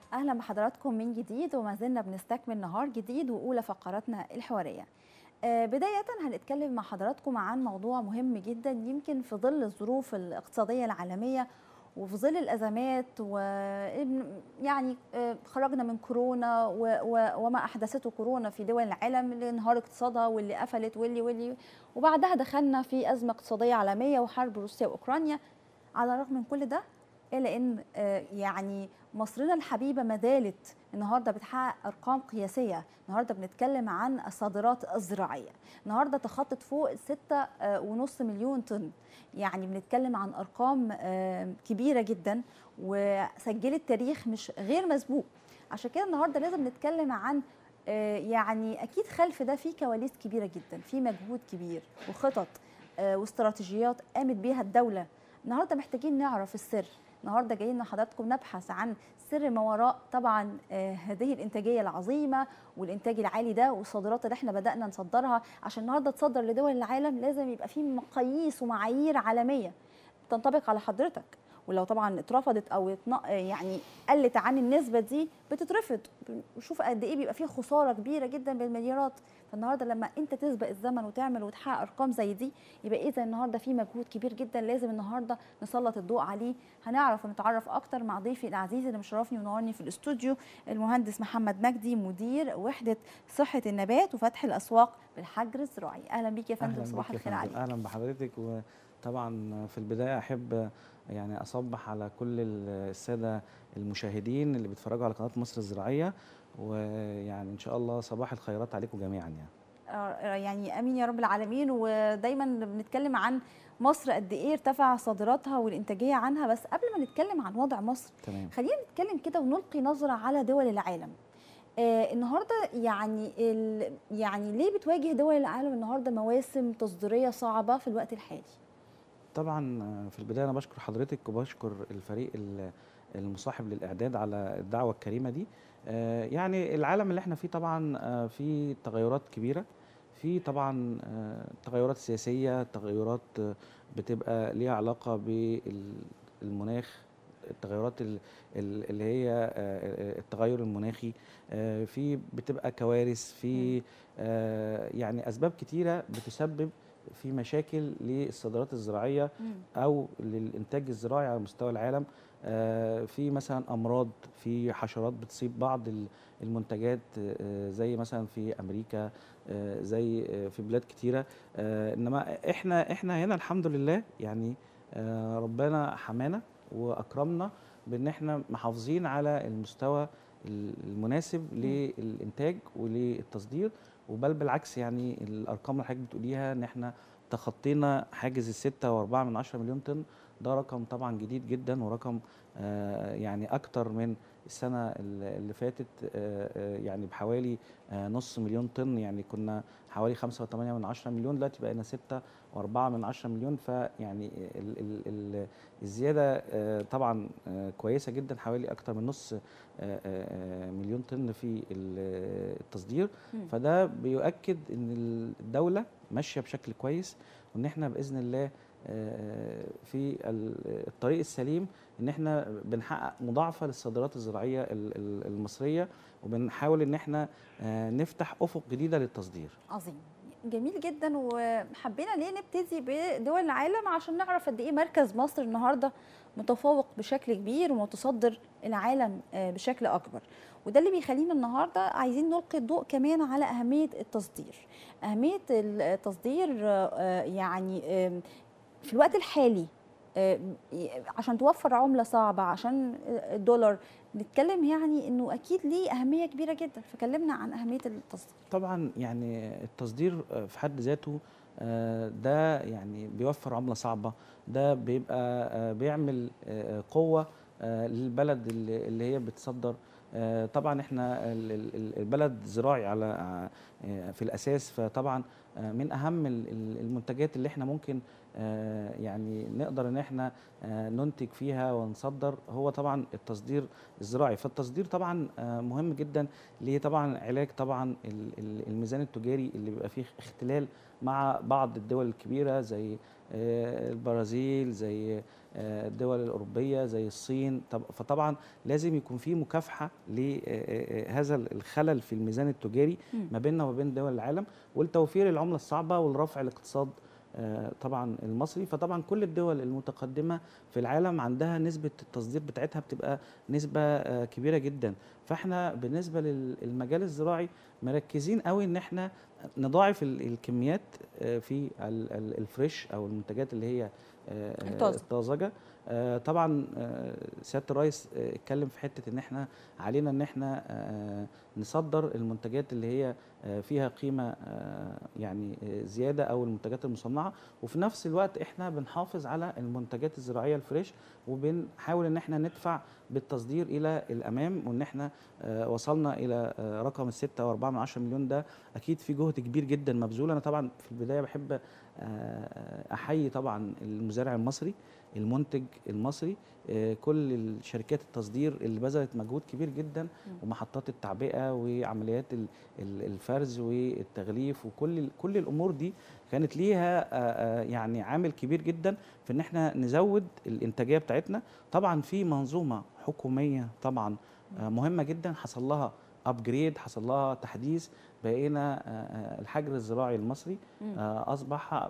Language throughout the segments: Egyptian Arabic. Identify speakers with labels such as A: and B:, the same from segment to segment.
A: اهلا بحضراتكم من جديد وما زلنا بنستكمل نهار جديد واولى فقراتنا الحواريه آه، بداية هنتكلم مع حضراتكم عن موضوع مهم جدا يمكن في ظل الظروف الاقتصادية العالمية وفي ظل الأزمات و يعني آه، خرجنا من كورونا و- و- وما أحدثته كورونا في دول العالم اللي انهار اقتصادها واللي قفلت واللي واللي وبعدها دخلنا في أزمة اقتصادية عالمية وحرب روسيا وأوكرانيا على الرغم من كل ده إلا إن آه، يعني مصرنا الحبيبة ما زالت النهارده بتحقق ارقام قياسيه النهارده بنتكلم عن الصادرات الزراعيه النهارده تخطت فوق 6.5 مليون طن يعني بنتكلم عن ارقام آه، كبيره جدا وسجلت تاريخ مش غير مسبوق عشان كده النهارده لازم نتكلم عن آه، يعني اكيد خلف ده في كواليس كبيره جدا في مجهود كبير وخطط آه، واستراتيجيات قامت بيها الدوله النهارده محتاجين نعرف السر النهارده جايين مع حضراتكم نبحث عن سر ما وراء طبعا آه، هذه الانتاجيه العظيمه والانتاج العالي ده والصادرات اللي احنا بدانا نصدرها عشان النهارده تصدر لدول العالم لازم يبقى في مقاييس ومعايير عالميه تنطبق على حضرتك ولو طبعا اترفضت او اتن- يعني قلت عن النسبه دي بتترفض وشوف قد ايه بيبقى فيه خساره كبيره جدا بالمليارات فالنهارده لما انت تسبق الزمن وتعمل وتحقق ارقام زي دي يبقى اذا النهارده في مجهود كبير جدا لازم النهارده نسلط الضوء عليه هنعرف ونتعرف اكتر مع ضيفي العزيز اللي مشرفني ونورني في الاستوديو المهندس محمد مجدي مدير وحده صحه النبات وفتح الاسواق بالحجر الزراعي اهلا بيك يا فندم
B: أهلاً
A: صباح
B: بك يا
A: الخير
B: فندم.
A: عليك
B: اهلا بحضرتك وطبعا في البدايه احب يعني اصبح على كل الساده المشاهدين اللي بيتفرجوا على قناه مصر الزراعيه ويعني ان شاء الله صباح الخيرات عليكم جميعا يعني
A: آه، يعني امين يا رب العالمين ودايما بنتكلم عن مصر قد ايه ارتفع صادراتها والانتاجيه عنها بس قبل ما نتكلم عن وضع مصر
B: تمام
A: خلينا نتكلم كده ونلقي نظره على دول العالم آه النهارده يعني ال يعني ليه بتواجه دول العالم النهارده مواسم تصديريه صعبه في الوقت الحالي
B: طبعا في البدايه انا بشكر حضرتك وبشكر الفريق ال- المصاحب للاعداد على الدعوه الكريمه دي آه، يعني العالم اللي احنا فيه طبعا آه، فيه تغيرات كبيره في طبعا آه، تغيرات سياسيه تغيرات آه، بتبقى ليها علاقه بالمناخ التغيرات ال- ال- اللي هي آه، التغير المناخي آه، في بتبقى كوارث في آه، يعني اسباب كتيره بتسبب في مشاكل للصادرات الزراعيه او للانتاج الزراعي على مستوى العالم آه، في مثلا امراض في حشرات بتصيب بعض ال- المنتجات آه، زي مثلا في امريكا آه، زي آه، في بلاد كتيره آه، انما احنا احنا هنا الحمد لله يعني آه، ربنا حمانا واكرمنا بان احنا محافظين على المستوى ال- المناسب للانتاج وللتصدير وبل بالعكس يعني الارقام اللي حضرتك بتقوليها ان احنا تخطينا حاجز الستة وأربعة من عشرة مليون طن ده رقم طبعا جديد جدا ورقم آه، يعني أكتر من السنة اللي اللي فاتت آه، آه، يعني بحوالي آه، نص مليون طن يعني كنا حوالي خمسة وثمانية من عشرة مليون دلوقتي بقينا ستة وأربعة من عشرة مليون فيعني ال ال ال الزيادة آه، طبعا آه، كويسة جدا حوالي أكتر من نص آه، آه، آه، مليون طن في ال- التصدير
A: مم.
B: فده بيؤكد ان الدوله ماشيه بشكل كويس وان احنا باذن الله آه، في ال- الطريق السليم ان احنا بنحقق مضاعفه للصادرات الزراعيه ال- ال- المصريه وبنحاول ان احنا آه، نفتح افق جديده للتصدير
A: عظيم جميل جدا وحبينا ليه نبتدي بدول العالم عشان نعرف قد ايه مركز مصر النهارده متفوق بشكل كبير ومتصدر العالم آه، بشكل اكبر وده اللي بيخلينا النهارده عايزين نلقي الضوء كمان على اهميه التصدير اهميه التصدير آه، آه، يعني آم، في الوقت الحالي آه، عشان توفر عمله صعبه عشان الدولار نتكلم يعني انه اكيد ليه اهميه كبيره جدا فكلمنا عن اهميه التصدير
B: طبعا يعني التصدير آه، في حد ذاته آه، ده يعني بيوفر عملة صعبة ده بيبقى آه، بيعمل آه، قوة آه، للبلد اللي اللي هي بتصدر آه، طبعا احنا ال- ال- ال- البلد زراعي على آه، في الاساس فطبعا آه، من اهم ال- ال- المنتجات اللي احنا ممكن آه، يعني نقدر ان احنا آه، ننتج فيها ونصدر هو طبعا التصدير الزراعي فالتصدير طبعا آه، مهم جدا ليه طبعا علاج طبعا ال- ال- الميزان التجاري اللي بيبقى فيه اختلال مع بعض الدول الكبيره زي آه، البرازيل زي آه، الدول الاوروبيه زي الصين طب فطبعا لازم يكون في مكافحه لهذا الخلل في الميزان التجاري
A: مم.
B: ما بيننا وما بين دول العالم ولتوفير العمله الصعبه ولرفع الاقتصاد آه، طبعا المصري فطبعا كل الدول المتقدمه في العالم عندها نسبه التصدير بتاعتها بتبقى نسبه آه، كبيره جدا فاحنا بالنسبه للمجال الزراعي مركزين قوي ان احنا نضاعف ال- الكميات آه، في ال- ال- الفريش او المنتجات اللي هي آه، آه،
A: الطازة.
B: الطازجه آه، طبعا آه، سياده الرئيس آه، اتكلم في حته ان احنا علينا ان احنا آه، نصدر المنتجات اللي هي آه، فيها قيمه آه، يعني آه، زياده او المنتجات المصنعه وفي نفس الوقت احنا بنحافظ على المنتجات الزراعيه الفريش وبنحاول ان احنا ندفع بالتصدير الى الامام وان احنا آه، وصلنا الى آه، رقم الستة وأربعة من عشرة مليون ده اكيد في جهد كبير جدا مبذول انا طبعا في البدايه بحب آه، احيي طبعا المزارع المصري المنتج المصري آه، كل الشركات التصدير اللي بذلت مجهود كبير جدا ومحطات التعبئه وعمليات ال- ال- الفرز والتغليف وكل ال- كل الامور دي كانت ليها آه، آه، يعني عامل كبير جدا في ان احنا نزود الانتاجيه بتاعتنا طبعا في منظومه حكوميه طبعا آه، مهمه جدا حصل لها ابجريد حصل لها تحديث بقينا آه، آه، الحجر الزراعي المصري
A: مم.
B: آه، اصبح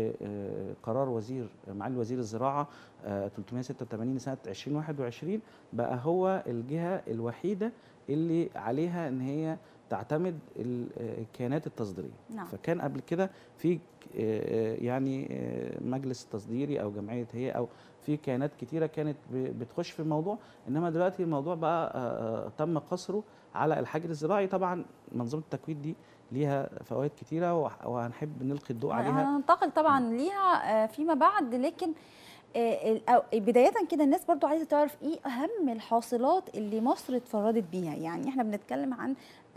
B: بقرار وزير معالي وزير الزراعه آه، 386 سنه 2021 بقى هو الجهه الوحيده اللي عليها ان هي تعتمد ال- آه، الكيانات التصديريه
A: نعم
B: فكان قبل كده في آه، يعني آه، مجلس تصديري او جمعيه هي او في كيانات كتيره كانت ب- بتخش في الموضوع انما دلوقتي الموضوع بقى آه، آه، تم قصره على الحجر الزراعي طبعا منظومه التكوين دي ليها فوائد كتيره وح- وهنحب نلقي الضوء عليها
A: هننتقل طبعا ليها آه، فيما بعد لكن آه، ال- أو- بداية كده الناس برضو عايزة تعرف ايه أهم الحاصلات اللي مصر اتفردت بيها يعني احنا بنتكلم عن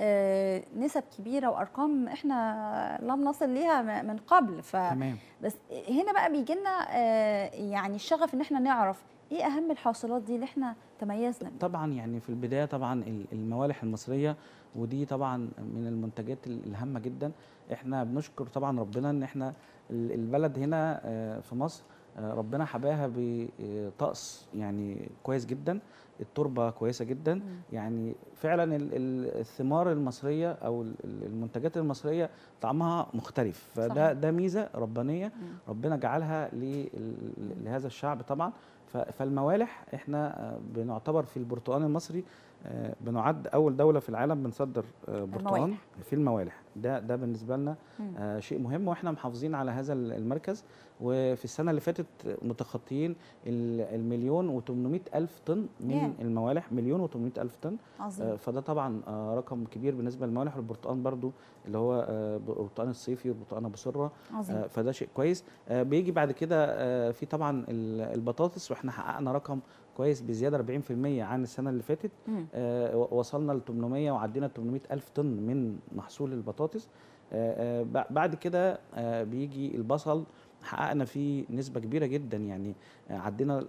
A: آه، نسب كبيرة وأرقام احنا لم نصل ليها م- من قبل ف
B: تمام
A: بس هنا بقى بيجي لنا يعني الشغف ان احنا نعرف ايه اهم الحاصلات دي اللي احنا تميزنا بيها
B: طبعا يعني في البدايه طبعا ال- الموالح المصريه ودي طبعا من المنتجات ال- الهامه جدا احنا بنشكر طبعا ربنا ان احنا ال- البلد هنا آه، في مصر آه، ربنا حباها بطقس يعني كويس جدا التربه كويسه جدا
A: مم.
B: يعني فعلا ال- ال- الثمار المصريه او ال- ال- المنتجات المصريه طعمها مختلف فده
A: صحيح.
B: ده ميزه ربانيه
A: مم.
B: ربنا جعلها لل- لهذا الشعب طبعا ف- فالموالح احنا آه، بنعتبر في البرتقال المصري آه، بنعد اول دوله في العالم بنصدر آه، برتقال
A: الموالح.
B: في الموالح ده ده بالنسبه لنا
A: مم.
B: آه، شيء مهم واحنا محافظين على هذا ال- المركز وفي السنه اللي فاتت متخطيين ال- المليون و800 الف طن من
A: ياه.
B: الموالح مليون و800 الف طن آه،
A: عظيم
B: فده طبعا آه، رقم كبير بالنسبه للموالح والبرتقال برضو اللي هو آه، البرتقال الصيفي والبرتقال ابو سره
A: عظيم
B: آه، فده شيء كويس آه، بيجي بعد كده آه، في طبعا ال- البطاطس واحنا حققنا رقم كويس بزياده 40% عن السنه اللي فاتت
A: مم.
B: آه، و- وصلنا ل 800 وعدينا 800 الف طن من محصول البطاطس آه، آه، ب- بعد كده آه، بيجي البصل حققنا فيه نسبة كبيرة جدا يعني آه، عدينا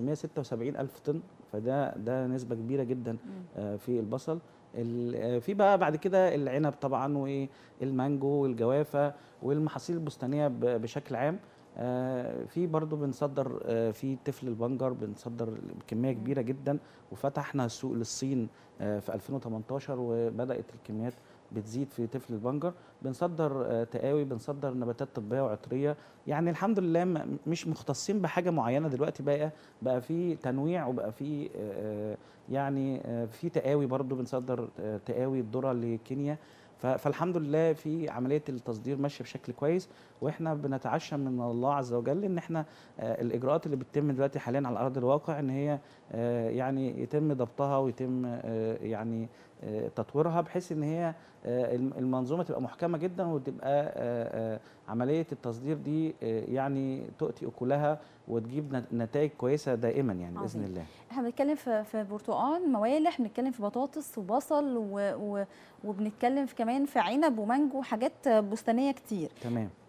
B: 576 ألف طن فده ده نسبة كبيرة جدا
A: مم.
B: آه، في البصل ال- آه، في بقى بعد كده العنب طبعا والمانجو والجوافه والمحاصيل البستانيه ب- بشكل عام آه، في برضو بنصدر آه، في تفل البنجر بنصدر بكميه
A: مم.
B: كبيره جدا وفتحنا السوق للصين آه، في 2018 وبدات الكميات بتزيد في تفل البنجر بنصدر آه، تقاوي بنصدر نباتات طبيه وعطريه يعني الحمد لله م- مش مختصين بحاجه معينه دلوقتي بقى بقى في تنويع وبقى في آه، يعني آه، في تقاوي برضو بنصدر آه، تقاوي الذره لكينيا ف- فالحمد لله في عمليه التصدير ماشيه بشكل كويس واحنا بنتعشى من الله عز وجل ان احنا آه، الاجراءات اللي بتتم دلوقتي حاليا على ارض الواقع ان هي آه، يعني يتم ضبطها ويتم آه، يعني آه، تطويرها بحيث ان هي آه، الم- المنظومه تبقى محكمه جدا وتبقى آه، آه، عمليه التصدير دي آه، يعني تؤتي اكلها وتجيب نت- نتائج كويسه دائما يعني باذن
A: عظيم.
B: الله
A: احنا بنتكلم في في برتقال موالح بنتكلم في بطاطس وبصل و... و... وبنتكلم في كمان في عنب ومانجو حاجات بستانيه كتير
B: تمام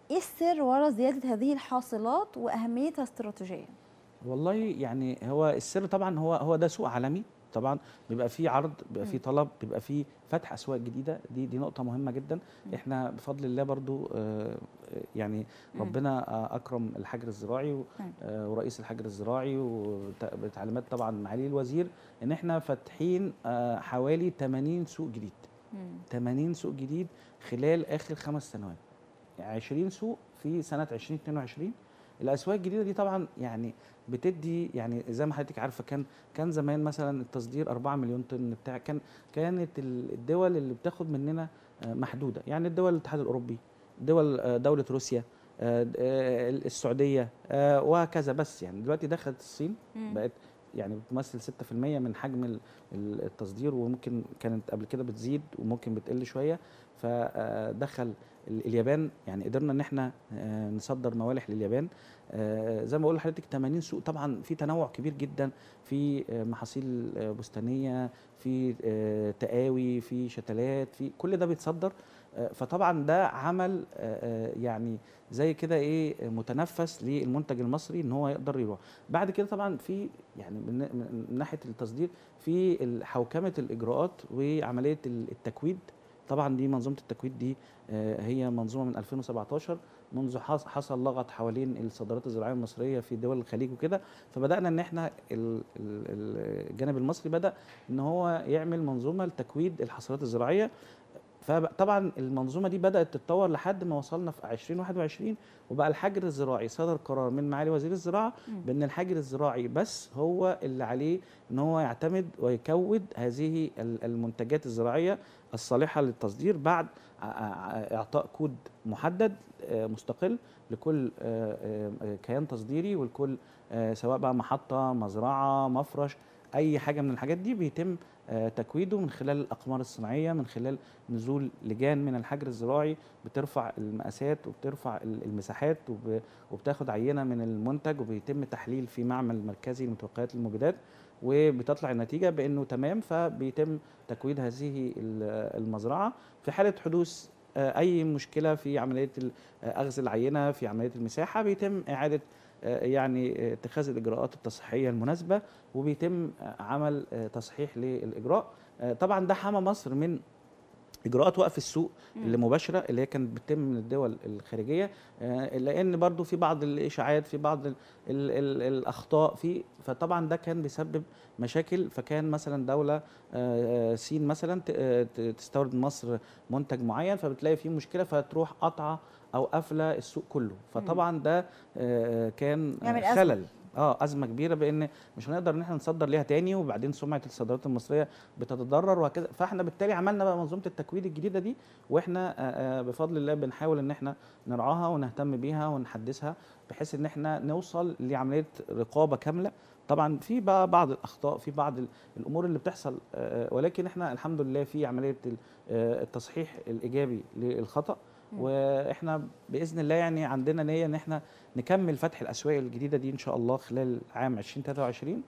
A: ايه السر ورا زياده هذه الحاصلات واهميتها استراتيجيا
B: والله يعني هو السر طبعا هو هو ده سوق عالمي طبعا بيبقى فيه عرض بيبقى فيه
A: مم.
B: طلب بيبقى فيه فتح اسواق جديده دي دي نقطه مهمه جدا
A: مم.
B: احنا بفضل الله برضو آه، يعني
A: مم.
B: ربنا آه، اكرم الحجر الزراعي و-
A: مم.
B: آه، ورئيس الحجر الزراعي وبتعليمات طبعا معالي الوزير ان احنا فاتحين آه، حوالي 80 سوق جديد
A: مم.
B: 80 سوق جديد خلال اخر خمس سنوات يعني 20 سوق في سنه 2022 الاسواق الجديده دي طبعا يعني بتدي يعني زي ما حضرتك عارفه كان كان زمان مثلا التصدير 4 مليون طن بتاع كان كانت ال- الدول اللي بتاخد مننا آه، محدوده يعني الدول الاتحاد الاوروبي دول آه، دوله روسيا آه، آه، السعوديه آه، وهكذا بس يعني دلوقتي دخلت الصين
A: مم.
B: بقت يعني بتمثل 6% من حجم ال- ال- التصدير وممكن كانت قبل كده بتزيد وممكن بتقل شويه فدخل ال- اليابان يعني قدرنا ان احنا آه، نصدر موالح لليابان آه، زي ما بقول لحضرتك 80 سوق طبعا في تنوع كبير جدا في آه، محاصيل آه، بستانيه في آه، تقاوي في شتلات في كل ده بيتصدر آه، فطبعا ده عمل آه، آه، يعني زي كده ايه آه، متنفس للمنتج المصري ان هو يقدر يروح بعد كده طبعا في يعني من من من ناحيه التصدير في ال- حوكمه الاجراءات وعمليه ال- التكويد طبعا دي منظومه التكويد دي آه، هي منظومه من 2017 منذ حص- حصل لغط حوالين الصادرات الزراعيه المصريه في دول الخليج وكده فبدانا ان احنا ال- ال- ال- الجانب المصري بدا ان هو يعمل منظومه لتكويد الحصولات الزراعيه فطبعا المنظومه دي بدات تتطور لحد ما وصلنا في 2021 وبقى الحجر الزراعي صدر قرار من معالي وزير الزراعه
A: مم.
B: بان الحجر الزراعي بس هو اللي عليه ان هو يعتمد ويكود هذه ال- المنتجات الزراعيه الصالحه للتصدير بعد ع- ع- اعطاء كود محدد آه، مستقل لكل آه، آه، كيان تصديري والكل آه، سواء بقى محطه مزرعه مفرش اي حاجه من الحاجات دي بيتم آه، تكويده من خلال الاقمار الصناعيه من خلال نزول لجان من الحجر الزراعي بترفع المقاسات وبترفع ال- المساحات وب- وبتاخد عينه من المنتج وبيتم تحليل في معمل مركزي لمتوقعات المبيدات وبتطلع النتيجه بانه تمام فبيتم تكويد هذه ال- المزرعه في حاله حدوث آه، اي مشكله في عمليه ال- آه، اخذ العينه في عمليه المساحه بيتم اعاده آه، يعني آه، اتخاذ الاجراءات التصحيحيه المناسبه وبيتم آه، عمل آه، تصحيح للاجراء آه، طبعا ده حمى مصر من اجراءات وقف السوق
A: مم.
B: اللي مباشره اللي هي كانت بتتم من الدول الخارجيه آه، لان برضو في بعض الاشاعات في بعض ال ال ال الاخطاء في فطبعا ده كان بيسبب مشاكل فكان مثلا دوله آه، آه، سين مثلا ت- آه، ت- تستورد من مصر منتج معين فبتلاقي فيه مشكله فتروح قاطعه او قافله السوق كله فطبعا ده آه، كان آه،
A: يعمل أزمة.
B: خلل اه ازمه كبيره بان مش هنقدر ان احنا نصدر ليها تاني وبعدين سمعه الصادرات المصريه بتتضرر وهكذا فاحنا بالتالي عملنا بقى منظومه التكويد الجديده دي واحنا آه، آه، بفضل الله بنحاول ان احنا نرعاها ونهتم بيها ونحدثها بحيث ان احنا نوصل لعمليه رقابه كامله طبعا في بقى بعض الاخطاء في بعض ال- الامور اللي بتحصل آه، آه، ولكن احنا الحمد لله في عمليه ال- آه، التصحيح الايجابي للخطا
A: مم.
B: واحنا باذن الله يعني عندنا نيه ان احنا نكمل فتح الاسواق الجديده دي ان شاء الله خلال عام 2023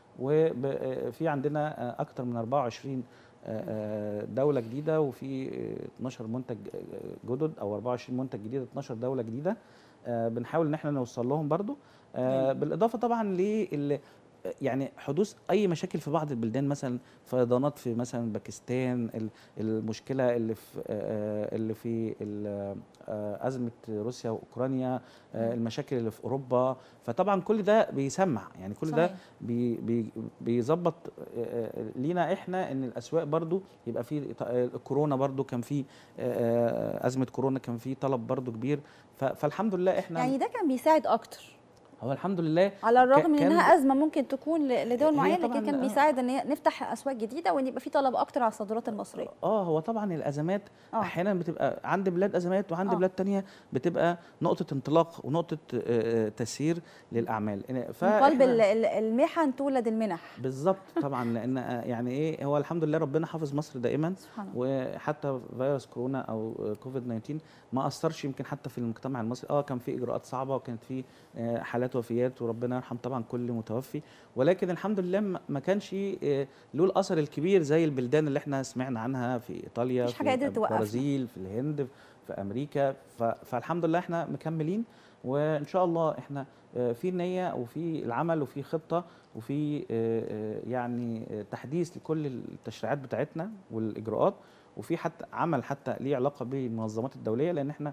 B: وفي عندنا آه، اكتر من 24 آه، آه، دوله جديده وفي آه، 12 منتج آه، جدد او 24 منتج جديد 12 دوله جديده آه، بنحاول ان احنا نوصل لهم برضو آه،
A: جميل.
B: بالاضافه طبعا لل يعني حدوث اي مشاكل في بعض البلدان مثلا فيضانات في مثلا باكستان ال- المشكله اللي في آه، اللي في ال- آه، ازمه روسيا واوكرانيا آه،
A: مم.
B: المشاكل اللي في اوروبا فطبعا كل ده بيسمع يعني كل ده
A: صحيح.
B: بي بي بيظبط آه، آه، لينا احنا ان الاسواق برضو يبقى في ط- آه، الكورونا برضو كان في آه، آه، ازمه كورونا كان في طلب برضو كبير ف- فالحمد لله احنا
A: يعني ده كان بيساعد اكتر
B: هو الحمد لله
A: على الرغم من
B: كان-
A: انها ازمه ممكن تكون ل- لدول
B: هي
A: معينه
B: طبعاً
A: لكن كان
B: آه.
A: بيساعد ان هي نفتح اسواق جديده وان يبقى في طلب اكتر على الصادرات المصريه
B: اه هو طبعا الازمات
A: اه
B: احيانا بتبقى عند بلاد ازمات وعند
A: آه.
B: بلاد تانية بتبقى نقطه انطلاق ونقطه آه، آه، تسيير للاعمال ف
A: من قلب ال- ال- المحن تولد المنح
B: بالظبط طبعا لان آه، يعني ايه هو الحمد لله ربنا حافظ مصر دائما
A: سبحان الله
B: وحتى فيروس كورونا او كوفيد 19 ما اثرش يمكن حتى في المجتمع المصري اه كان في اجراءات صعبه وكانت في آه، حالات وفيات وربنا يرحم طبعا كل متوفي ولكن الحمد لله ما- ما كانش آه، له الاثر الكبير زي البلدان اللي احنا سمعنا عنها في ايطاليا
A: مفيش
B: في
A: حاجة قدرت توقفنا.
B: البرازيل في الهند في امريكا ف- فالحمد لله احنا مكملين وان شاء الله احنا آه، في نيه وفي العمل وفي خطه وفي آه، آه، يعني آه، تحديث لكل التشريعات بتاعتنا والاجراءات وفي حتى عمل حتى ليه علاقه بالمنظمات الدوليه لان احنا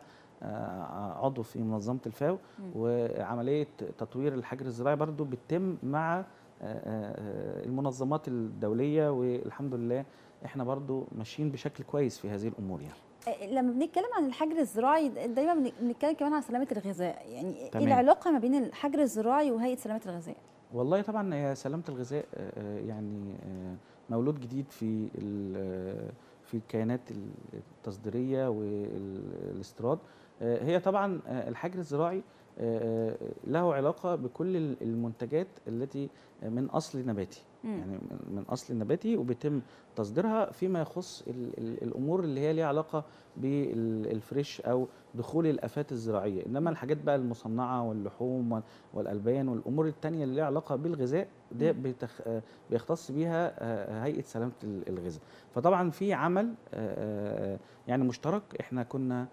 B: آه، عضو في منظمه الفاو
A: مم.
B: وعمليه تطوير الحجر الزراعي برضو بتتم مع آه، آه، المنظمات الدوليه والحمد لله احنا برضو ماشيين بشكل كويس في هذه الامور يعني
A: آه، لما بنتكلم عن الحجر الزراعي دايما بن- بنتكلم كمان عن سلامه الغذاء يعني ايه
B: تمام.
A: العلاقه ما بين الحجر الزراعي وهيئه سلامه الغذاء
B: والله طبعا هي سلامه الغذاء آه، آه، يعني آه، مولود جديد في ال- آه، في الكيانات التصديريه والاستيراد آه، هي طبعا آه، الحجر الزراعي آه، آه، له علاقه بكل ال- المنتجات التي من اصل نباتي
A: مم.
B: يعني من من اصل نباتي وبيتم تصديرها فيما يخص ال- ال- الامور اللي هي ليها علاقه بالفريش او دخول الافات الزراعيه انما الحاجات بقى المصنعه واللحوم وال- والالبان والامور التانية اللي ليها علاقه بالغذاء ده
A: مم.
B: بتخ... آه، بيختص بيها آه، هيئه سلامه ال- الغذاء فطبعا في عمل آه، آه، يعني مشترك احنا كنا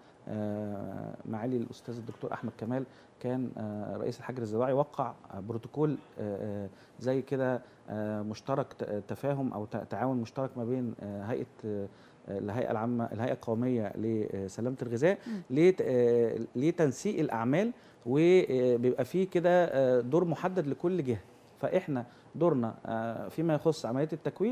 B: آه، معالي الاستاذ الدكتور احمد كمال كان آه، رئيس الحجر الزراعي وقع آه، بروتوكول آه، آه، زي كده آه، مشترك ت- تفاهم او ت- تعاون مشترك ما بين آه، هيئه آه، الهيئه العامه الهيئه القوميه لسلامه الغذاء
A: مم.
B: لت- آه، لتنسيق الاعمال وبيبقى فيه كده آه، دور محدد لكل جهه فاحنا دورنا آه، فيما يخص عمليه التكوين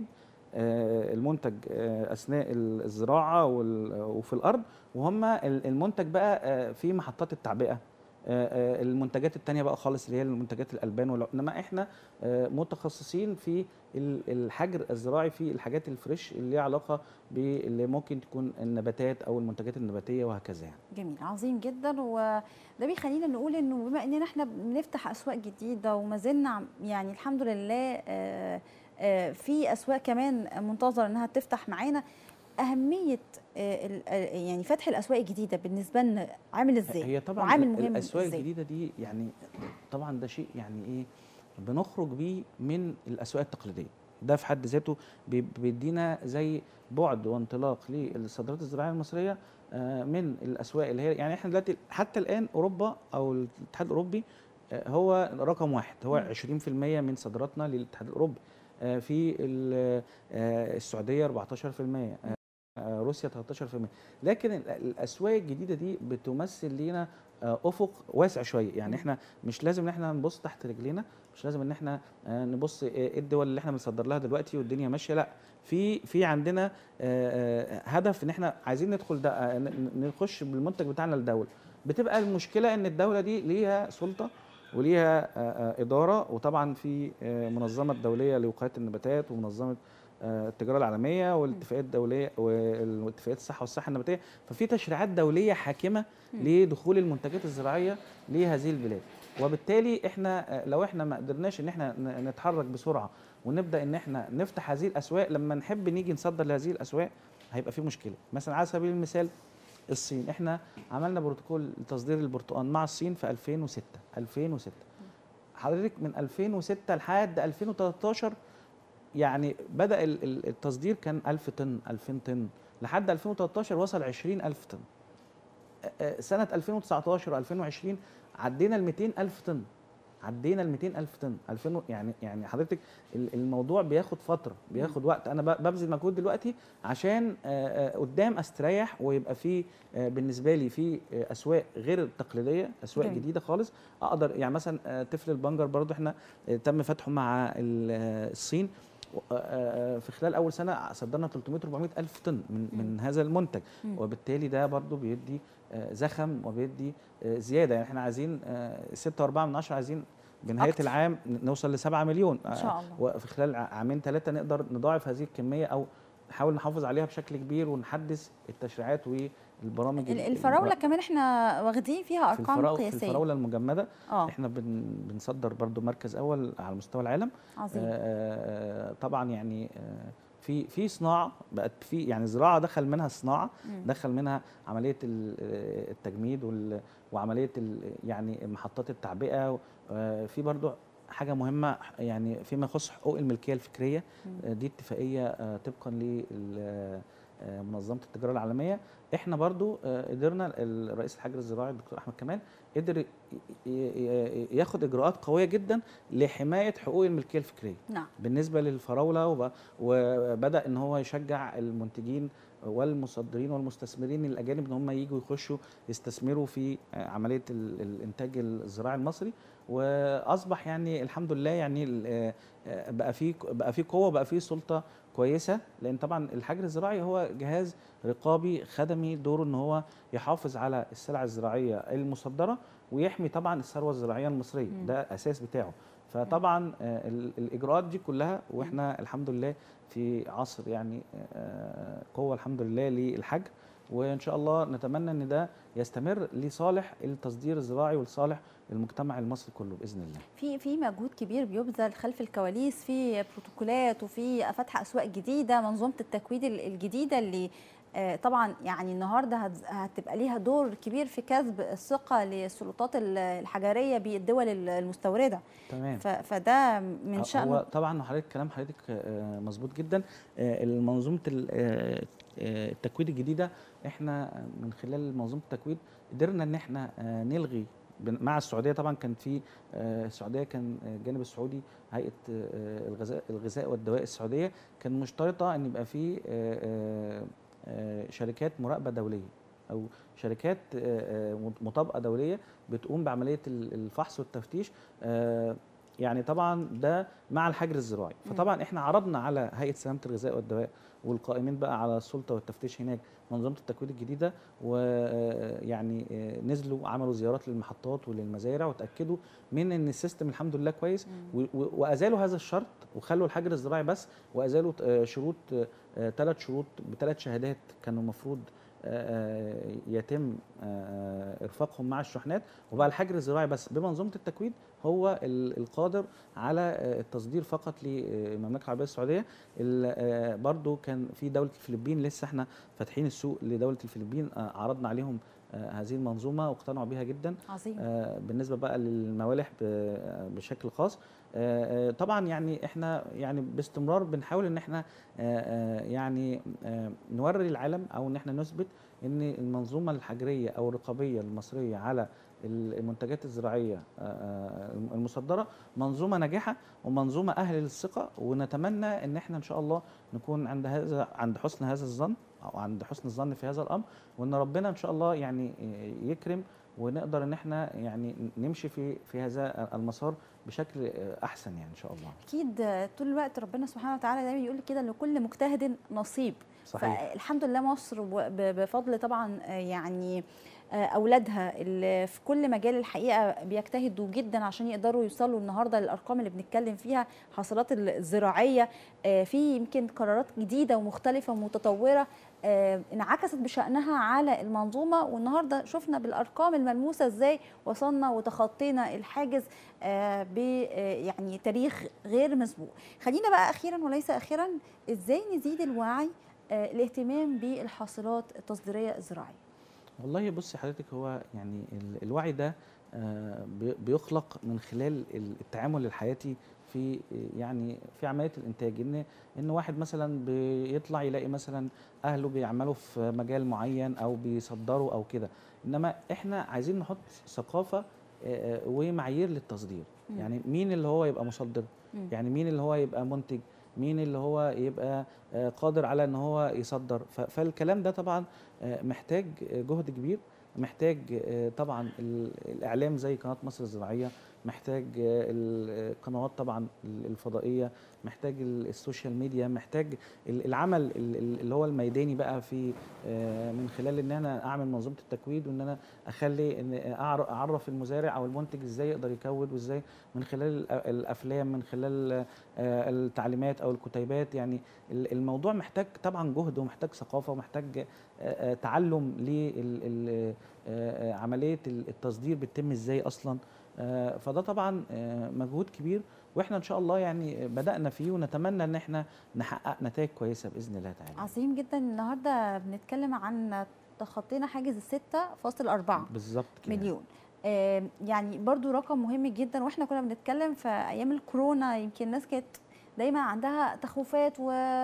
B: آه، المنتج آه، اثناء الزراعه وال- وفي الارض وهم ال- المنتج بقى آه، في محطات التعبئه آه، آه، المنتجات التانية بقى خالص اللي هي المنتجات الالبان والع- انما احنا آه، متخصصين في ال- الحجر الزراعي في الحاجات الفريش اللي ليها علاقه باللي ممكن تكون النباتات او المنتجات النباتيه وهكذا يعني.
A: جميل عظيم جدا وده بيخلينا نقول انه بما اننا احنا بنفتح اسواق جديده وما زلنا عم- يعني الحمد لله آه، آه، في اسواق كمان منتظر انها تفتح معانا اهميه آه، ال- آه، يعني فتح الاسواق الجديده بالنسبه لنا عامل ازاي
B: هي طبعا
A: وعامل
B: ال-
A: مهم
B: الاسواق
A: ازاي
B: الجديده دي يعني طبعا ده شيء يعني ايه بنخرج بيه من الاسواق التقليديه ده في حد ذاته بي- بيدينا زي بعد وانطلاق للصادرات الزراعيه المصريه آه، من الاسواق اللي هي يعني احنا دلوقتي حتى الان اوروبا او الاتحاد الاوروبي آه، هو رقم واحد هو
A: مم.
B: 20% من صادراتنا للاتحاد الاوروبي آه، في ال- آه، السعوديه 14% آه، آه، روسيا 13% لكن ال- الاسواق الجديده دي بتمثل لينا آه، افق واسع شويه يعني
A: مم.
B: احنا مش لازم ان احنا نبص تحت رجلينا مش لازم ان احنا آه، نبص آه، ايه الدول اللي احنا بنصدر لها دلوقتي والدنيا ماشيه لا في في عندنا آه، آه، هدف ان احنا عايزين ندخل ده آه، ن- ن- نخش بالمنتج بتاعنا لدوله بتبقى المشكله ان الدوله دي ليها سلطه وليها آه، آه، اداره وطبعا في آه، منظمه دوليه لوقايه النباتات ومنظمه آه، التجاره العالميه والاتفاقيات الدوليه والاتفاقيات الصحه والصحه النباتيه ففي تشريعات دوليه حاكمه
A: مم.
B: لدخول المنتجات الزراعيه لهذه البلاد وبالتالي احنا آه، لو احنا ما قدرناش ان احنا ن- نتحرك بسرعه ونبدا ان احنا نفتح هذه الاسواق لما نحب نيجي نصدر لهذه الاسواق هيبقى في مشكله مثلا على سبيل المثال الصين احنا عملنا بروتوكول لتصدير البرتقال مع الصين في 2006 2006 حضرتك من 2006 لحد 2013 يعني بدا ال- ال- التصدير كان 1000 طن 2000 طن لحد 2013 وصل 20000 طن آه، آه، سنه 2019 و2020 عدينا ال 200000 طن عدينا ال 200000 طن 2000 و- يعني يعني حضرتك ال- الموضوع بياخد فتره بياخد وقت انا ب- ببذل مجهود دلوقتي عشان آه، آه، قدام استريح ويبقى في آه، بالنسبه لي في آه، اسواق غير التقليديه اسواق
A: جميل.
B: جديده خالص اقدر يعني مثلا آه، طفل البنجر برضو احنا آه، تم فتحه مع ال- آه، الصين و- آه، آه، في خلال اول سنه صدرنا 300 400 الف طن من من هذا المنتج
A: مم.
B: وبالتالي ده برضو بيدي آه، زخم وبيدي آه، زياده يعني احنا عايزين 6.4 من 10 عايزين بنهايه
A: أكتر.
B: العام ن- نوصل ل 7 مليون
A: ان شاء الله
B: وفي خلال ع- عامين ثلاثه نقدر نضاعف هذه الكميه او نحاول نحافظ عليها بشكل كبير ونحدث التشريعات والبرامج
A: ال-
B: ال-
A: الفراوله
B: ال-
A: كمان احنا واخدين فيها
B: في
A: ارقام
B: الفراولة في
A: قياسيه
B: الفراوله المجمده
A: اه
B: احنا بن بنصدر برضو مركز اول على مستوى العالم
A: عظيم
B: آه، طبعا يعني آه، في في صناعه بقت في يعني زراعه دخل منها الصناعه
A: مم.
B: دخل منها عمليه ال- آه، التجميد وال- وعمليه ال- يعني محطات التعبئه آه، في برضو حاجه مهمه يعني فيما يخص حقوق الملكيه الفكريه
A: مم.
B: آه، دي اتفاقيه آه، طبقا آه، منظمه التجاره العالميه احنا برضو آه، قدرنا ال- رئيس الحجر الزراعي الدكتور احمد كمال قدر ي- ي- ي- ياخد اجراءات قويه جدا لحمايه حقوق الملكيه الفكريه
A: نعم
B: بالنسبه للفراوله وب- وبدا ان هو يشجع المنتجين والمصدرين والمستثمرين الاجانب ان هم يجوا يخشوا يستثمروا في آه، عمليه ال- الانتاج الزراعي المصري واصبح يعني الحمد لله يعني ال- آه، آه، بقى في بقى في قوه بقى في سلطه كويسه لان طبعا الحجر الزراعي هو جهاز رقابي خدمي دوره ان هو يحافظ على السلع الزراعيه المصدره ويحمي طبعا الثروه الزراعيه المصريه
A: مم.
B: ده اساس بتاعه فطبعا آه، ال- الاجراءات دي كلها واحنا الحمد لله في عصر يعني آه، قوه الحمد لله للحجر وان شاء الله نتمنى ان ده يستمر لصالح التصدير الزراعي ولصالح المجتمع المصري كله باذن الله
A: في في مجهود كبير بيبذل خلف الكواليس في بروتوكولات وفي فتح اسواق جديده منظومه التكويد ال- الجديده اللي آه، طبعا يعني النهارده هت- هتبقى ليها دور كبير في كسب الثقه للسلطات ال- الحجريه بالدول ال- المستورده
B: تمام
A: ف- فده من
B: هو
A: شأنه
B: طبعا حضرتك كلام حضرتك آه، مظبوط جدا آه، المنظومه ال- آه، آه، التكويد الجديده احنا من خلال منظومه التكويد قدرنا ان احنا آه، نلغي بن- مع السعوديه طبعا كان في آه، السعوديه كان آه، الجانب السعودي هيئه آه، الغذاء الغذاء والدواء السعوديه كان مشترطه ان يبقى في آه، آه، آه، شركات مراقبه دوليه او شركات آه، آه، مطابقه دوليه بتقوم بعمليه ال- الفحص والتفتيش آه، يعني طبعا ده مع الحجر الزراعي
A: مم.
B: فطبعا احنا عرضنا على هيئه سلامه الغذاء والدواء والقائمين بقى على السلطه والتفتيش هناك منظومه التكوين الجديده ويعني نزلوا عملوا زيارات للمحطات وللمزارع وتاكدوا من ان السيستم الحمد لله كويس
A: مم.
B: و- و- وازالوا هذا الشرط وخلوا الحجر الزراعي بس وازالوا آه، شروط ثلاث شروط بثلاث شهادات كانوا المفروض آه، آه، يتم آه، ارفاقهم مع الشحنات وبقى الحجر الزراعي بس بمنظومه التكوين هو ال- القادر على آه، التصدير فقط للمملكه العربيه السعوديه ال- آه، برضو كان في دوله الفلبين لسه احنا فاتحين السوق لدوله الفلبين آه، عرضنا عليهم آه، هذه المنظومه واقتنعوا بها جدا
A: عظيم
B: آه، بالنسبه بقى للموالح ب- بشكل خاص آه، آه، طبعا يعني احنا يعني باستمرار بنحاول ان احنا آه، آه، يعني آه، نوري العالم او ان احنا نثبت ان المنظومه الحجريه او الرقابيه المصريه على المنتجات الزراعيه آه، آه، المصدره منظومه ناجحه ومنظومه اهل للثقه ونتمنى ان احنا ان شاء الله نكون عند هذا عند حسن هذا الظن او عند حسن الظن في هذا الامر وان ربنا ان شاء الله يعني يكرم ونقدر ان احنا يعني نمشي في في هذا المسار بشكل احسن يعني ان شاء الله
A: اكيد آه، طول الوقت ربنا سبحانه وتعالى دايما يقول كده لكل مجتهد نصيب
B: صحيح
A: فالحمد لله مصر و- ب- بفضل طبعا آه، يعني آه، اولادها اللي في كل مجال الحقيقه بيجتهدوا جدا عشان يقدروا يوصلوا النهارده للارقام اللي بنتكلم فيها حاصلات الزراعيه آه، في يمكن قرارات جديده ومختلفه ومتطوره آه، انعكست بشانها على المنظومه والنهارده شفنا بالارقام الملموسه ازاي وصلنا وتخطينا الحاجز آه، ب آه، يعني تاريخ غير مسبوق خلينا بقى اخيرا وليس اخيرا ازاي نزيد الوعي آه، الاهتمام بالحاصلات التصديريه الزراعيه
B: والله بصي حضرتك هو يعني ال- الوعي ده آه، بي- بيخلق من خلال ال- التعامل الحياتي في يعني في عمليه الانتاج ان ان واحد مثلا بيطلع يلاقي مثلا اهله بيعملوا في مجال معين او بيصدروا او كده انما احنا عايزين نحط ثقافه آه، آه، ومعايير للتصدير
A: مم.
B: يعني مين اللي هو يبقى مصدر
A: مم.
B: يعني مين اللي هو يبقى منتج مين اللي هو يبقى آه، قادر على ان هو يصدر ف- فالكلام ده طبعا آه، محتاج آه، جهد كبير محتاج آه، طبعا ال- الاعلام زي قناه مصر الزراعيه محتاج آه، القنوات طبعا الفضائيه محتاج ال- السوشيال ميديا محتاج ال- العمل ال- ال- اللي هو الميداني بقى في آه، من خلال ان انا اعمل منظومه التكويد وان انا اخلي ان أعر- اعرف المزارع او المنتج ازاي يقدر يكود وازاي من خلال الأ- الافلام من خلال آه، التعليمات او الكتيبات يعني ال- الموضوع محتاج طبعا جهد ومحتاج ثقافه ومحتاج آه، آه، تعلم لعمليه التصدير بتتم ازاي اصلا آه، فده طبعا آه، مجهود كبير واحنا ان شاء الله يعني بدانا فيه ونتمنى ان احنا نحقق نتائج كويسه باذن الله تعالى
A: عظيم جدا النهارده بنتكلم عن تخطينا حاجز الستة فاصل أربعة
B: بالظبط كده
A: مليون آه، يعني برضو رقم مهم جدا واحنا كنا بنتكلم في ايام الكورونا يمكن الناس كانت دايما عندها تخوفات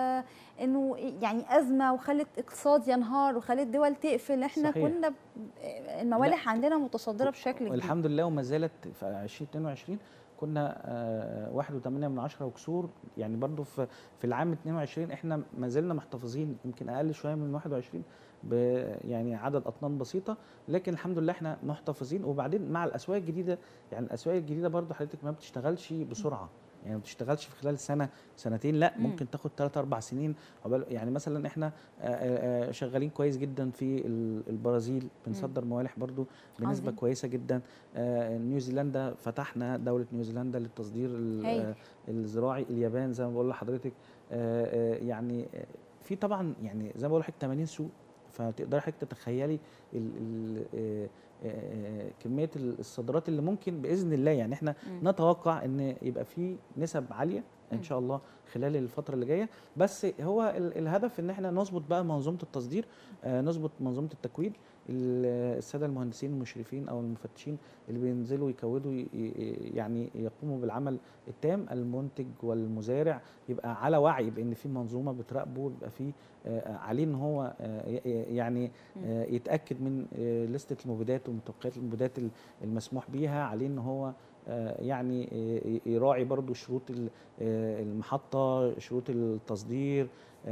A: وانه يعني ازمه وخلت اقتصاد ينهار وخلت دول تقفل احنا
B: صحيح.
A: كنا ب- الموالح عندنا متصدره بشكل كبير
B: والحمد لله وما زالت في 2022 كنا آه، واحد وثمانية من عشرة وكسور يعني برضو في في العام 22 احنا ما زلنا محتفظين يمكن اقل شويه من 21 ب يعني عدد اطنان بسيطه لكن الحمد لله احنا محتفظين وبعدين مع الاسواق الجديده يعني الاسواق الجديده برضو حضرتك ما بتشتغلش بسرعه يعني ما بتشتغلش في خلال سنه سنتين لا
A: مم.
B: ممكن تاخد 3 4 سنين عقبال- يعني مثلا احنا آه، آه، آه، شغالين كويس جدا في ال- البرازيل بنصدر موالح برضو بنسبه
A: عظيم.
B: كويسه جدا آه، نيوزيلندا فتحنا دوله نيوزيلندا للتصدير ال-
A: هايل.
B: آه، الزراعي اليابان زي ما بقول لحضرتك آه، آه، يعني آه، في طبعا يعني زي ما بقول لحضرتك 80 سوق فتقدري حضرتك تتخيلي ال ال آه، آه، كميه الصادرات اللي ممكن باذن الله يعني احنا
A: مم.
B: نتوقع ان يبقى في نسب عاليه
A: مم.
B: ان شاء الله خلال الفتره اللي جايه بس هو ال- الهدف ان احنا نظبط بقى منظومه التصدير آه، نظبط منظومه التكوين ال- الساده المهندسين المشرفين او المفتشين اللي بينزلوا يكودوا ي- ي- يعني يقوموا بالعمل التام المنتج والمزارع يبقى على وعي بان في منظومه بتراقبه يبقى في آه، عليه ان هو آه، ي- ي- يعني آه، يتاكد من آه، لسته المبيدات ومتوقعات المبيدات ال- المسموح بيها عليه ان هو آه، يعني آه، يراعي برضو شروط ال- آه، المحطه شروط التصدير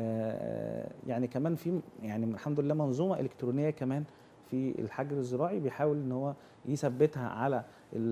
B: آه، يعني كمان في يعني الحمد لله منظومه الكترونيه كمان في الحجر الزراعي بيحاول ان هو يثبتها على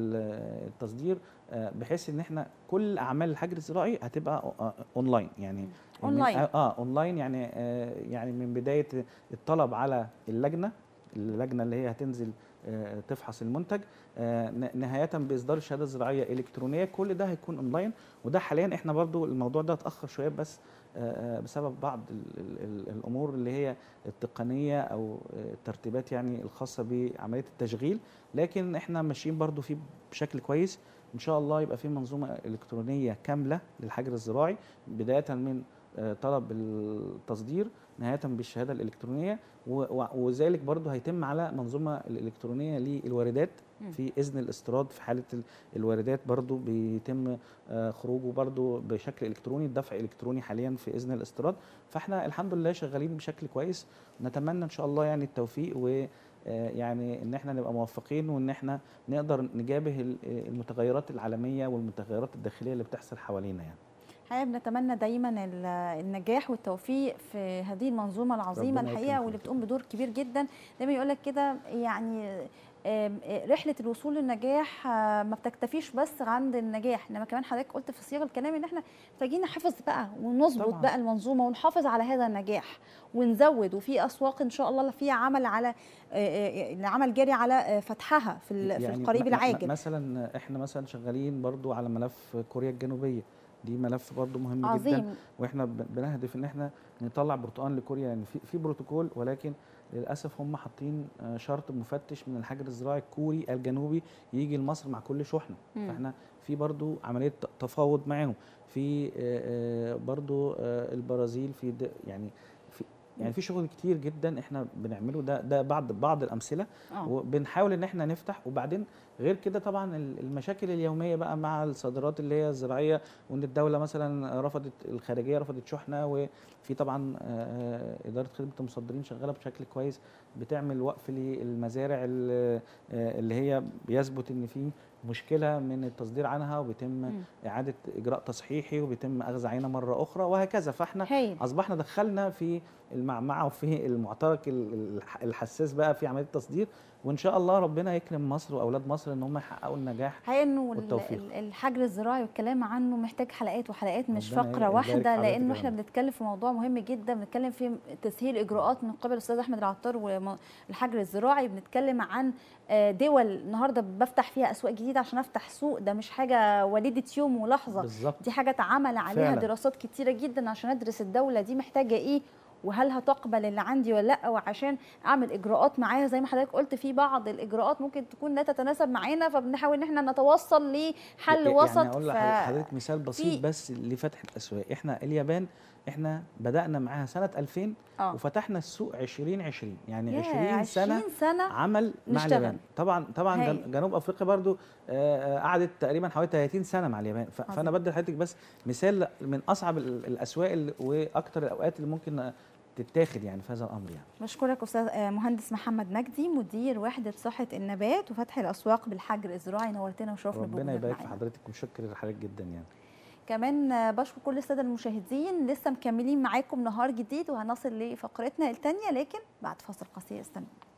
B: ال- التصدير آه، بحيث ان احنا كل اعمال الحجر الزراعي هتبقى أو- آه، اونلاين يعني من-
A: أونلاين.
B: اه اونلاين يعني آه يعني من بدايه الطلب على اللجنه اللجنه اللي هي هتنزل آه تفحص المنتج آه ن- نهايه باصدار الشهاده الزراعيه الكترونيه كل ده هيكون اونلاين وده حاليا احنا برضو الموضوع ده اتاخر شويه بس آه آه، بسبب بعض ال ال ال الامور اللي هي التقنيه او آه، الترتيبات يعني الخاصه بعمليه التشغيل لكن احنا ماشيين برضو فيه بشكل كويس ان شاء الله يبقى في منظومه الكترونيه كامله للحجر الزراعي بدايه من آه، طلب التصدير نهايه بالشهاده الالكترونيه و- و- وذلك برضو هيتم على منظومه الالكترونيه للواردات
A: مم.
B: في اذن الاستيراد في حاله ال- الواردات برضو بيتم آه، خروجه برضو بشكل الكتروني الدفع الكتروني حاليا في اذن الاستيراد فاحنا الحمد لله شغالين بشكل كويس نتمنى ان شاء الله يعني التوفيق و آه، يعني ان احنا نبقى موفقين وان احنا نقدر نجابه ال- المتغيرات العالميه والمتغيرات الداخليه اللي بتحصل حوالينا يعني
A: الحقيقه بنتمنى دايما ال- النجاح والتوفيق في هذه المنظومه العظيمه
B: ربنا
A: الحقيقه
B: يكرمك.
A: واللي بتقوم بدور كبير جدا دايما يقول لك كده يعني آم، آه، رحله الوصول للنجاح آه، ما بتكتفيش بس عند النجاح انما كمان حضرتك قلت في صيغ الكلام ان احنا محتاجين نحافظ بقى ونظبط
B: طبعاً.
A: بقى المنظومه ونحافظ على هذا النجاح ونزود وفي اسواق ان شاء الله فيها عمل على آه، آه، العمل جاري على آه، فتحها في ال- في القريب
B: م- م-
A: العاجل
B: مثلا احنا مثلا شغالين برضو على ملف كوريا الجنوبيه دي ملف برضو مهم جدا
A: عظيم
B: واحنا ب- بنهدف ان احنا نطلع برتقال لكوريا يعني في في بروتوكول ولكن للاسف هم حاطين آه، شرط مفتش من الحجر الزراعي الكوري الجنوبي يجي لمصر مع كل شحنه
A: مم.
B: فاحنا في برضو عمليه ت- تفاوض معاهم في آه، آه، برضو آه، البرازيل في د- يعني في يعني في شغل كتير جدا احنا بنعمله ده ده بعض بعض الامثله
A: اه
B: وبنحاول ان احنا نفتح وبعدين غير كده طبعا ال- المشاكل اليوميه بقى مع الصادرات اللي هي الزراعيه وان الدوله مثلا رفضت الخارجيه رفضت شحنه وفي طبعا آه، اداره خدمه المصدرين شغاله بشكل كويس بتعمل وقف للمزارع ال- آه، اللي هي بيثبت ان في مشكله من التصدير عنها وبيتم
A: مم.
B: اعاده اجراء تصحيحي وبيتم اخذ عينه مره اخرى وهكذا فاحنا
A: هايل
B: اصبحنا دخلنا في المعمعه وفي المعترك ال- الح- الحساس بقى في عمليه التصدير وان شاء الله ربنا يكرم مصر واولاد مصر ان هم يحققوا النجاح
A: حقيقة انه ال-
B: والتوفيق.
A: ال- الحجر الزراعي والكلام عنه محتاج حلقات وحلقات مش
B: ربنا
A: فقره
B: يبارك
A: واحده
B: حضرتك
A: لانه
B: يا
A: احنا
B: رب.
A: بنتكلم في موضوع مهم جدا بنتكلم في تسهيل اجراءات من قبل الاستاذ احمد العطار والحجر الزراعي بنتكلم عن آه، دول النهارده بفتح فيها اسواق جديده عشان افتح سوق ده مش حاجه وليده يوم ولحظه
B: بالظبط
A: دي حاجه اتعمل عليها
B: فعلا.
A: دراسات كتيره جدا عشان ادرس الدوله دي محتاجه ايه وهل هتقبل اللي عندي ولا لا وعشان اعمل اجراءات معاها زي ما حضرتك قلت في بعض الاجراءات ممكن تكون لا تتناسب معانا فبنحاول ان احنا نتوصل لحل
B: يعني
A: وسط
B: اقول
A: ف...
B: لحضرتك مثال بسيط
A: في-
B: بس لفتح الاسواق احنا اليابان احنا بدانا معاها سنه 2000
A: اه
B: وفتحنا السوق 2020 يعني
A: ياه،
B: 20 سنه
A: 20 سنه
B: عمل مع
A: نشتغل.
B: اليابان طبعا طبعا جن-
A: هايل.
B: جنوب افريقيا برضو آه، آه، قعدت تقريبا حوالي 30 سنه مع اليابان ف-
A: عظيم.
B: فانا بدي لحضرتك بس مثال من اصعب ال- الاسواق اللي- واكتر الاوقات اللي ممكن تتاخد يعني في هذا الامر يعني
A: بشكرك استاذ آه، مهندس محمد مجدي مدير وحده صحه النبات وفتح الاسواق بالحجر الزراعي نورتنا وشرفنا
B: ربنا
A: بوجودك
B: يبارك في
A: معانا.
B: حضرتك وشكر لحضرتك جدا يعني
A: كمان آه، بشكر كل الساده المشاهدين لسه مكملين معاكم نهار جديد وهنصل لفقرتنا الثانيه لكن بعد فاصل قصير استنوا